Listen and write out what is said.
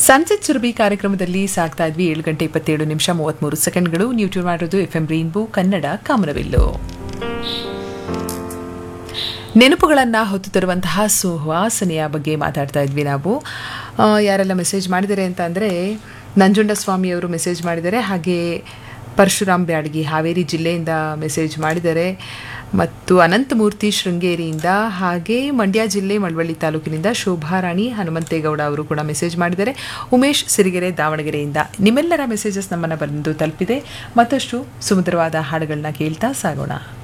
sunset Surabhi ಕಾರ್ಯಕ್ರಮದಲ್ಲಿ ಸಾಗ್ತಾ ಇದ್ವಿ ಏಳು ಗಂಟೆ ಇಪ್ಪತ್ತೇಳು ನಿಮಿಷ ಮೂವತ್ಮೂರು ಸೆಕೆಂಡ್ಗಳು ನೀವು ಟ್ಯೂನ್ ಮಾಡಿರೋದು ಎಫ್ ಎಂ ರೈನ್ಬೋ ಕನ್ನಡ ಕಾಮನವಿಲ್ಲು ನೆನಪುಗಳನ್ನು ಹೊತ್ತು ತರುವಂತಹ ಸುವಾಸನೆಯ ಬಗ್ಗೆ ಮಾತಾಡ್ತಾ ಇದ್ವಿ ನಾವು ಆ, ಯಾರೆಲ್ಲ ಮೆಸೇಜ್ ಮಾಡಿದ್ದಾರೆ ಅಂತ ಅಂದರೆ ನಂಜುಂಡ ಸ್ವಾಮಿಯವರು ಮೆಸೇಜ್ ಮಾಡಿದ್ದಾರೆ ಹಾಗೆ ಪರಶುರಾಮ್ ಬ್ಯಾಡಗಿ ಹಾವೇರಿ ಜಿಲ್ಲೆಯಿಂದ ಮೆಸೇಜ್ ಮಾಡಿದ್ದಾರೆ ಮತ್ತು ಅನಂತಮೂರ್ತಿ ಶೃಂಗೇರಿಯಿಂದ ಹಾಗೆ ಮಂಡ್ಯ ಜಿಲ್ಲೆ ಮಳವಳ್ಳಿ ತಾಲೂಕಿನಿಂದ ಶೋಭಾರಾಣಿ ಹನುಮಂತೇಗೌಡ ಅವರು ಕೂಡ ಮೆಸೇಜ್ ಮಾಡಿದ್ದಾರೆ ಉಮೇಶ್ ಸಿರಿಗೆರೆ ದಾವಣಗೆರೆಯಿಂದ ನಿಮ್ಮೆಲ್ಲರ ಮೆಸೇಜಸ್ ನಮ್ಮನ್ನು ಬಂದು ತಲುಪಿದೆ ಮತ್ತಷ್ಟು ಸುಮಧುರವಾದ ಹಾಡುಗಳನ್ನ ಕೇಳ್ತಾ ಸಾಗೋಣ